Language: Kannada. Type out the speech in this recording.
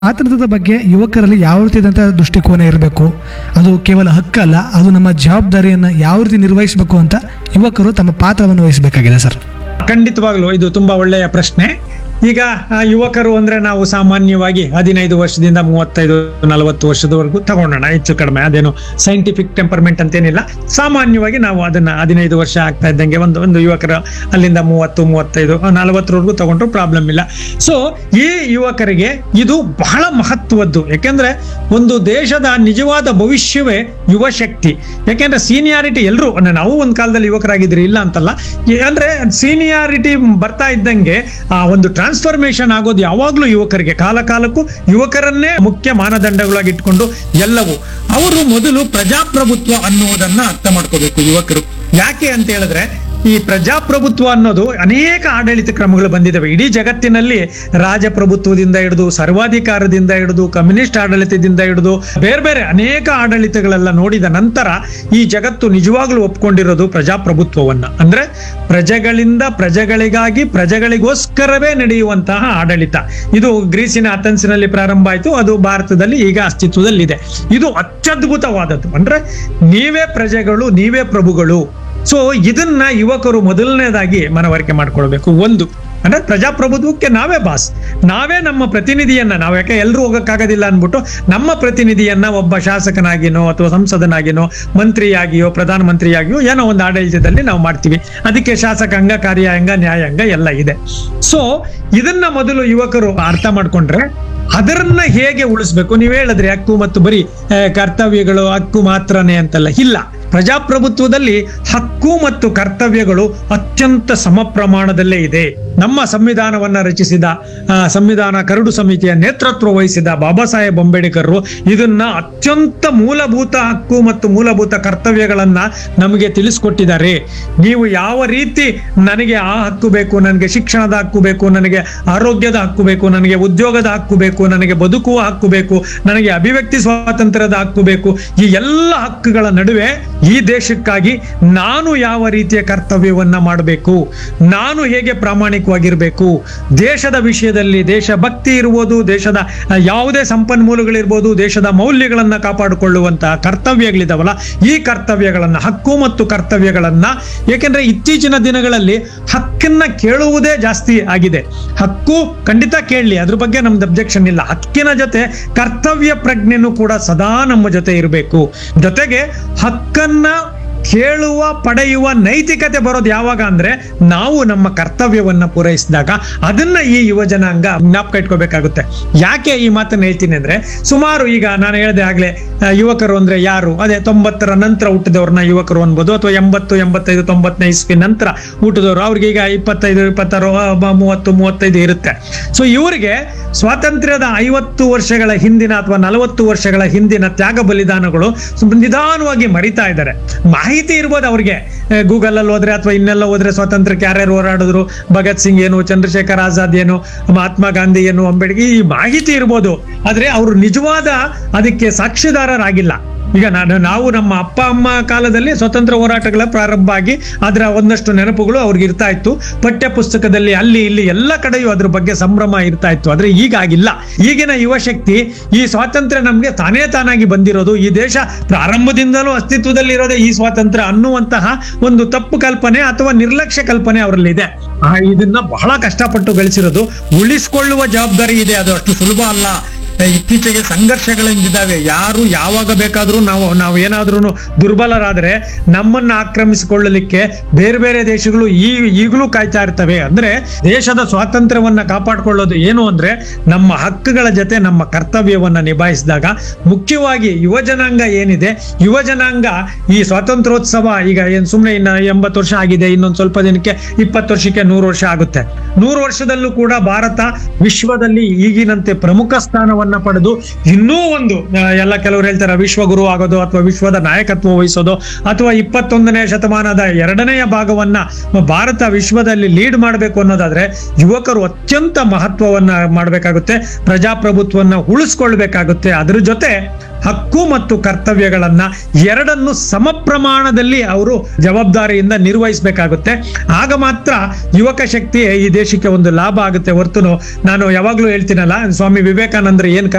ಸ್ವಾತಂತ್ರ್ಯದ ಬಗ್ಗೆ ಯುವಕರಲ್ಲಿ ಯಾವ ರೀತಿಯಾದಂಥ ದೃಷ್ಟಿಕೋನ ಇರಬೇಕು ಅದು ಕೇವಲ ಹಕ್ಕಲ್ಲ ಅದು ನಮ್ಮ ಜವಾಬ್ದಾರಿಯನ್ನು ಯಾವ ರೀತಿ ನಿರ್ವಹಿಸಬೇಕು ಅಂತ ಯುವಕರು ತಮ್ಮ ಪಾತ್ರವನ್ನು ವಹಿಸಬೇಕಾಗಿದೆ ಸರ್ ಖಂಡಿತವಾಗ್ಲೂ ಇದು ತುಂಬಾ ಒಳ್ಳೆಯ ಪ್ರಶ್ನೆ ಈಗ ಆ, ಯುವಕರು ಅಂದ್ರೆ ನಾವು ಸಾಮಾನ್ಯವಾಗಿ ಹದಿನೈದು ವರ್ಷದಿಂದ ಮೂವತ್ತೈದು ನಲವತ್ತು ವರ್ಷದವರೆಗೂ ತಗೊಂಡೋಣ ಹೆಚ್ಚು ಕಡಿಮೆ ಅದೇನು ಸೈಂಟಿಫಿಕ್ ಟೆಂಪರ್ಮೆಂಟ್ ಅಂತೇನಿಲ್ಲ ಸಾಮಾನ್ಯವಾಗಿ ನಾವು ಅದನ್ನ ಹದಿನೈದು ವರ್ಷ ಆಗ್ತಾ ಇದ್ದಂಗೆ ಒಂದು ಒಂದು ಯುವಕರು ಅಲ್ಲಿಂದ ಮೂವತ್ತು ಮೂವತ್ತೈದು ನಲವತ್ತರವರೆಗೂ ತಗೊಂಡ್ರು ಪ್ರಾಬ್ಲಮ್ ಇಲ್ಲ ಸೊ ಈ ಯುವಕರಿಗೆ ಇದು ಬಹಳ ಮಹತ್ವದ್ದು ಯಾಕೆಂದ್ರೆ ಒಂದು ದೇಶದ ನಿಜವಾದ ಭವಿಷ್ಯವೇ ಯುವ ಶಕ್ತಿ ಯಾಕೆಂದ್ರೆ ಸೀನಿಯಾರಿಟಿ ಎಲ್ಲರೂ ನಾವು ಒಂದು ಕಾಲದಲ್ಲಿ ಯುವಕರಾಗಿದ್ರಿ ಇಲ್ಲ ಅಂತಲ್ಲ ಈ- ಅಂದ್ರೆ ಸೀನಿಯಾರಿಟಿ ಬರ್ತಾ ಇದ್ದಂಗೆ ಆ ಒಂದು ಟ್ರಾನ್ಸ್ಫಾರ್ಮೇಶನ್ ಆಗೋದು ಯಾವಾಗ್ಲೂ ಯುವಕರಿಗೆ ಕಾಲ ಕಾಲಕ್ಕೂ ಯುವಕರನ್ನೇ ಮುಖ್ಯ ಮಾನದಂಡಗಳಾಗಿ ಇಟ್ಕೊಂಡು ಎಲ್ಲವೂ ಅವರು ಮೊದಲು ಪ್ರಜಾಪ್ರಭುತ್ವ ಅನ್ನುವುದನ್ನ ಅರ್ಥ ಮಾಡ್ಕೋಬೇಕು ಯುವಕರು ಯಾಕೆ ಅಂತ ಹೇಳಿದ್ರೆ ಈ ಪ್ರಜಾಪ್ರಭುತ್ವ ಅನ್ನೋದು ಅನೇಕ ಆಡಳಿತ ಕ್ರಮಗಳು ಬಂದಿದ್ದಾವೆ ಇಡೀ ಜಗತ್ತಿನಲ್ಲಿ ರಾಜಪ್ರಭುತ್ವದಿಂದ ಹಿಡಿದು ಸರ್ವಾಧಿಕಾರದಿಂದ ಹಿಡಿದು ಕಮ್ಯುನಿಸ್ಟ್ ಆಡಳಿತದಿಂದ ಹಿಡಿದು ಬೇರೆ ಬೇರೆ ಅನೇಕ ಆಡಳಿತಗಳೆಲ್ಲ ನೋಡಿದ ನಂತರ ಈ ಜಗತ್ತು ನಿಜವಾಗ್ಲೂ ಒಪ್ಕೊಂಡಿರೋದು ಪ್ರಜಾಪ್ರಭುತ್ವವನ್ನ ಅಂದ್ರೆ ಪ್ರಜೆಗಳಿಂದ ಪ್ರಜೆಗಳಿಗಾಗಿ ಪ್ರಜೆಗಳಿಗೋಸ್ಕರವೇ ನಡೆಯುವಂತಹ ಆಡಳಿತ ಇದು ಗ್ರೀಸಿನ ಅಥೆನ್ಸ್ನಲ್ಲಿ ಪ್ರಾರಂಭ ಆಯಿತು ಅದು ಭಾರತದಲ್ಲಿ ಈಗ ಅಸ್ತಿತ್ವದಲ್ಲಿದೆ ಇದು ಅತ್ಯದ್ಭುತವಾದದ್ದು ಅಂದ್ರೆ ನೀವೇ ಪ್ರಜೆಗಳು ನೀವೇ ಪ್ರಭುಗಳು ಸೊ ಇದನ್ನ ಯುವಕರು ಮೊದಲನೇದಾಗಿ ಮನವರಿಕೆ ಮಾಡ್ಕೊಳ್ಬೇಕು ಒಂದು ಅಂದ್ರೆ ಪ್ರಜಾಪ್ರಭುತ್ವಕ್ಕೆ ನಾವೇ ಬಾಸ್ ನಾವೇ ನಮ್ಮ ಪ್ರತಿನಿಧಿಯನ್ನ ನಾವು ಯಾಕೆ ಎಲ್ಲರೂ ಹೋಗಕ್ಕಾಗೋದಿಲ್ಲ ಅನ್ಬಿಟ್ಟು ನಮ್ಮ ಪ್ರತಿನಿಧಿಯನ್ನ ಒಬ್ಬ ಶಾಸಕನಾಗಿನೋ ಅಥವಾ ಸಂಸದನಾಗಿನೋ ಮಂತ್ರಿಯಾಗಿಯೋ ಪ್ರಧಾನಮಂತ್ರಿಯಾಗಿಯೋ ಏನೋ ಒಂದು ಆಡಳಿತದಲ್ಲಿ ನಾವು ಮಾಡ್ತೀವಿ ಅದಕ್ಕೆ ಶಾಸಕಾಂಗ ಕಾರ್ಯಾಂಗ ನ್ಯಾಯಾಂಗ ಎಲ್ಲ ಇದೆ ಸೊ ಇದನ್ನ ಮೊದಲು ಯುವಕರು ಅರ್ಥ ಮಾಡ್ಕೊಂಡ್ರೆ ಅದರನ್ನ ಹೇಗೆ ಉಳಿಸ್ಬೇಕು ನೀವು ಹೇಳಿದ್ರಿ ಹಕ್ಕು ಮತ್ತು ಬರೀ ಆ, ಕರ್ತವ್ಯಗಳು ಹಕ್ಕು ಮಾತ್ರನೇ ಅಂತಲ್ಲ ಇಲ್ಲ ಪ್ರಜಾಪ್ರಭುತ್ವದಲ್ಲಿ ಹಕ್ಕು ಮತ್ತು ಕರ್ತವ್ಯಗಳು ಅತ್ಯಂತ ಸಮ ಪ್ರಮಾಣದಲ್ಲೇ ಇದೆ ನಮ್ಮ ಸಂವಿಧಾನವನ್ನ ರಚಿಸಿದ ಆ, ಸಂವಿಧಾನ ಕರಡು ಸಮಿತಿಯ ನೇತೃತ್ವ ವಹಿಸಿದ ಬಾಬಾ ಸಾಹೇಬ್ ಅಂಬೇಡ್ಕರ್ ಇದನ್ನ ಅತ್ಯಂತ ಮೂಲಭೂತ ಹಕ್ಕು ಮತ್ತು ಮೂಲಭೂತ ಕರ್ತವ್ಯಗಳನ್ನ ನಮಗೆ ತಿಳಿಸ್ಕೊಟ್ಟಿದ್ದಾರೆ ನೀವು ಯಾವ ರೀತಿ ನನಗೆ ಆ ಹಕ್ಕು ಬೇಕು ನನಗೆ ಶಿಕ್ಷಣದ ಹಕ್ಕು ಬೇಕು ನನಗೆ ಆರೋಗ್ಯದ ಹಕ್ಕು ಬೇಕು ನನಗೆ ಉದ್ಯೋಗದ ಹಕ್ಕು ಬೇಕು ನನಗೆ ಬದುಕುವ ಹಕ್ಕು ಬೇಕು ನನಗೆ ಅಭಿವ್ಯಕ್ತಿ ಸ್ವಾತಂತ್ರ್ಯದ ಹಕ್ಕು ಬೇಕು ಈ ಎಲ್ಲ ಹಕ್ಕುಗಳ ನಡುವೆ ಈ ದೇಶಕ್ಕಾಗಿ ನಾನು ಯಾವ ರೀತಿಯ ಕರ್ತವ್ಯವನ್ನ ಮಾಡಬೇಕು ನಾನು ಹೇಗೆ ಪ್ರಾಮಾಣಿಕವಾಗಿರ್ಬೇಕು ದೇಶದ ವಿಷಯದಲ್ಲಿ ದೇಶಭಕ್ತಿ ಇರ್ಬೋದು ದೇಶದ ಆ, ಯಾವುದೇ ಸಂಪನ್ಮೂಲಗಳಿರ್ಬೋದು ದೇಶದ ಮೌಲ್ಯಗಳನ್ನ ಕಾಪಾಡಿಕೊಳ್ಳುವಂತಹ ಕರ್ತವ್ಯಗಳಿದಾವಲ್ಲ ಈ ಕರ್ತವ್ಯಗಳನ್ನ ಹಕ್ಕು ಮತ್ತು ಕರ್ತವ್ಯಗಳನ್ನ ಏಕೆಂದ್ರೆ ಇತ್ತೀಚಿನ ದಿನಗಳಲ್ಲಿ ಹಕ್ಕನ್ನ ಕೇಳುವುದೇ ಜಾಸ್ತಿ ಆಗಿದೆ ಹಕ್ಕು ಖಂಡಿತ ಕೇಳಲಿ ಅದ್ರ ಬಗ್ಗೆ ನಮ್ದು ಅಬ್ಜೆಕ್ಷನ್ ಇಲ್ಲ ಹಕ್ಕಿನ ಜೊತೆ ಕರ್ತವ್ಯ ಪ್ರಜ್ಞೆನೂ ಕೂಡ ಸದಾ ನಮ್ಮ ಜೊತೆ ಇರಬೇಕು ಜೊತೆಗೆ ಹಕ್ಕನ್ನ ಕೇಳುವ ಪಡೆಯುವ ನೈತಿಕತೆ ಬರೋದು ಯಾವಾಗ ಅಂದ್ರೆ ನಾವು ನಮ್ಮ ಕರ್ತವ್ಯವನ್ನ ಪೂರೈಸಿದಾಗ ಅದನ್ನ ಈ ಯುವ ಜನಾಂಗ ಜ್ಞಾಪಕ ಇಟ್ಕೋಬೇಕಾಗುತ್ತೆ ಯಾಕೆ ಈ ಮಾತನ್ನ ಹೇಳ್ತೀನಿ ಅಂದ್ರೆ ಸುಮಾರು ಈಗ ನಾನು ಹೇಳಿದೆ ಆಗ್ಲೇ ಆ, ಯುವಕರು ಅಂದ್ರೆ ಯಾರು ಅದೇ ತೊಂಬತ್ತರ ನಂತರ ಹುಟ್ಟಿದವ್ರನ್ನ ಯುವಕರು ಅನ್ಬೋದು ಅಥವಾ ಎಂಬತ್ತು ಎಂಬತ್ತೈದು ತೊಂಬತ್ತನೇ ಇಸ್ವಿ ನಂತರ ಹುಟ್ಟಿದವರು ಅವ್ರಿಗೆ ಈಗ ಇಪ್ಪತ್ತೈದು ಇಪ್ಪತ್ತಾರು ಆ, ಬ- ಮೂವತ್ತು ಮೂವತ್ತೈದು ಇರುತ್ತೆ ಸೊ ಇವರಿಗೆ ಸ್ವಾತಂತ್ರ್ಯದ ಐವತ್ತು ವರ್ಷಗಳ ಹಿಂದಿನ ಅಥವಾ ನಲವತ್ತು ವರ್ಷಗಳ ಹಿಂದಿನ ತ್ಯಾಗ ಬಲಿದಾನಗಳು ಸ್ವಲ್ಪ ನಿಧಾನವಾಗಿ ಮರಿತಾ ಇದ್ದಾರೆ ಮಾಹಿತಿ ಇರ್ಬೋದು ಅವ್ರಿಗೆ ಗೂಗಲ್ ಅಲ್ಲಿ ಹೋದ್ರೆ ಅಥವಾ ಇನ್ನೆಲ್ಲ ಹೋದ್ರೆ ಸ್ವಾತಂತ್ರ್ಯಕ್ಕೆ ಯಾರ್ಯಾರು ಹೋರಾಡಿದ್ರು ಭಗತ್ ಸಿಂಗ್ ಏನು ಚಂದ್ರಶೇಖರ್ ಆಜಾದ್ ಏನು ಮಹಾತ್ಮ ಗಾಂಧಿ ಏನು ಅಂಬೇಡ್ಕರ್ ಈ ಮಾಹಿತಿ ಇರ್ಬೋದು ಆದ್ರೆ ಅವರು ನಿಜವಾದ ಅದಕ್ಕೆ ಸಾಕ್ಷಿದಾರರಾಗಿಲ್ಲ ಈಗ ನಾನು ನಾವು ನಮ್ಮ ಅಪ್ಪ ಅಮ್ಮ ಕಾಲದಲ್ಲಿ ಸ್ವತಂತ್ರ ಹೋರಾಟಗಳ ಪ್ರಾರಂಭ ಆಗಿ ಅದರ ಒಂದಷ್ಟು ನೆನಪುಗಳು ಅವ್ರಿಗೆ ಇರ್ತಾ ಇತ್ತು ಪಠ್ಯ ಪುಸ್ತಕದಲ್ಲಿ ಅಲ್ಲಿ ಇಲ್ಲಿ ಎಲ್ಲ ಕಡೆಯೂ ಅದ್ರ ಬಗ್ಗೆ ಸಂಭ್ರಮ ಇರ್ತಾ ಇತ್ತು ಆದ್ರೆ ಈಗ ಆಗಿಲ್ಲ ಈಗಿನ ಯುವ ಶಕ್ತಿ ಈ ಸ್ವಾತಂತ್ರ್ಯ ನಮ್ಗೆ ತಾನೇ ತಾನಾಗಿ ಬಂದಿರೋದು ಈ ದೇಶ ಪ್ರಾರಂಭದಿಂದಲೂ ಅಸ್ತಿತ್ವದಲ್ಲಿರೋದೇ ಈ ಸ್ವಾತಂತ್ರ್ಯ ಅನ್ನುವಂತಹ ಒಂದು ತಪ್ಪು ಕಲ್ಪನೆ ಅಥವಾ ನಿರ್ಲಕ್ಷ್ಯ ಕಲ್ಪನೆ ಅವರಲ್ಲಿದೆ ಆ, ಇದನ್ನ ಬಹಳ ಕಷ್ಟಪಟ್ಟು ಗಳಿಸಿರೋದು ಉಳಿಸ್ಕೊಳ್ಳುವ ಜವಾಬ್ದಾರಿ ಇದೆ ಅದು ಅಷ್ಟು ಸುಲಭ ಅಲ್ಲ ಇತ್ತೀಚೆಗೆ ಸಂಘರ್ಷಗಳಿದ್ದಾವೆ ಯಾರು ಯಾವಾಗ ಬೇಕಾದ್ರೂ ನಾವು ನಾವು ಏನಾದ್ರೂ ದುರ್ಬಲರಾದ್ರೆ ನಮ್ಮನ್ನ ಆಕ್ರಮಿಸಿಕೊಳ್ಳಲಿಕ್ಕೆ ಬೇರೆ ಬೇರೆ ದೇಶಗಳು ಈ ಈಗಲೂ ಕಾಯ್ತಾ ಇರ್ತವೆ ಅಂದ್ರೆ ದೇಶದ ಸ್ವಾತಂತ್ರ್ಯವನ್ನ ಕಾಪಾಡಿಕೊಳ್ಳೋದು ಏನು ಅಂದ್ರೆ ನಮ್ಮ ಹಕ್ಕುಗಳ ಜೊತೆ ನಮ್ಮ ಕರ್ತವ್ಯವನ್ನ ನಿಭಾಯಿಸಿದಾಗ ಮುಖ್ಯವಾಗಿ ಯುವ ಜನಾಂಗ ಏನಿದೆ ಯುವ ಜನಾಂಗ ಈ ಸ್ವಾತಂತ್ರ್ಯೋತ್ಸವ ಈಗ ಏನ್ ಸುಮ್ಮನೆ ಇನ್ನ ಎಂಬತ್ತು ವರ್ಷ ಆಗಿದೆ ಇನ್ನೊಂದು ಸ್ವಲ್ಪ ದಿನಕ್ಕೆ ಇಪ್ಪತ್ತು ವರ್ಷಕ್ಕೆ ನೂರು ವರ್ಷ ಆಗುತ್ತೆ ನೂರು ವರ್ಷದಲ್ಲೂ ಕೂಡ ಭಾರತ ವಿಶ್ವದಲ್ಲಿ ಈಗಿನಂತೆ ಪ್ರಮುಖ ಸ್ಥಾನವನ್ನ ಪಡೆದು ಇನ್ನೂ ಒಂದು ಆ, ಎಲ್ಲ ಕೆಲವರು ಹೇಳ್ತಾರೆ ವಿಶ್ವಗುರು ಆಗೋದು ಅಥವಾ ವಿಶ್ವದ ನಾಯಕತ್ವ ವಹಿಸೋದು ಅಥವಾ ಇಪ್ಪತ್ತೊಂದನೇ ಶತಮಾನದ ಎರಡನೆಯ ಭಾಗವನ್ನ ಭಾರತ ವಿಶ್ವದಲ್ಲಿ ಲೀಡ್ ಮಾಡಬೇಕು ಅನ್ನೋದಾದ್ರೆ ಯುವಕರು ಅತ್ಯಂತ ಮಹತ್ವವನ್ನ ಮಾಡಬೇಕಾಗುತ್ತೆ ಪ್ರಜಾಪ್ರಭುತ್ವವನ್ನ ಉಳಿಸ್ಕೊಳ್ಬೇಕಾಗುತ್ತೆ ಅದ್ರ ಜೊತೆ ಹಕ್ಕು ಮತ್ತು ಕರ್ತವ್ಯಗಳನ್ನ ಎರಡನ್ನು ಸಮ ಪ್ರಮಾಣದಲ್ಲಿ ಅವರು ಜವಾಬ್ದಾರಿಯಿಂದ ನಿರ್ವಹಿಸಬೇಕಾಗುತ್ತೆ ಆಗ ಮಾತ್ರ ಯುವಕ ಶಕ್ತಿ ಈ ದೇಶಕ್ಕೆ ಒಂದು ಲಾಭ ಆಗುತ್ತೆ ಹೊರತು ನಾನು ಯಾವಾಗ್ಲೂ ಹೇಳ್ತೀನಲ್ಲ ಸ್ವಾಮಿ ವಿವೇಕಾನಂದ್ರ ಏನ್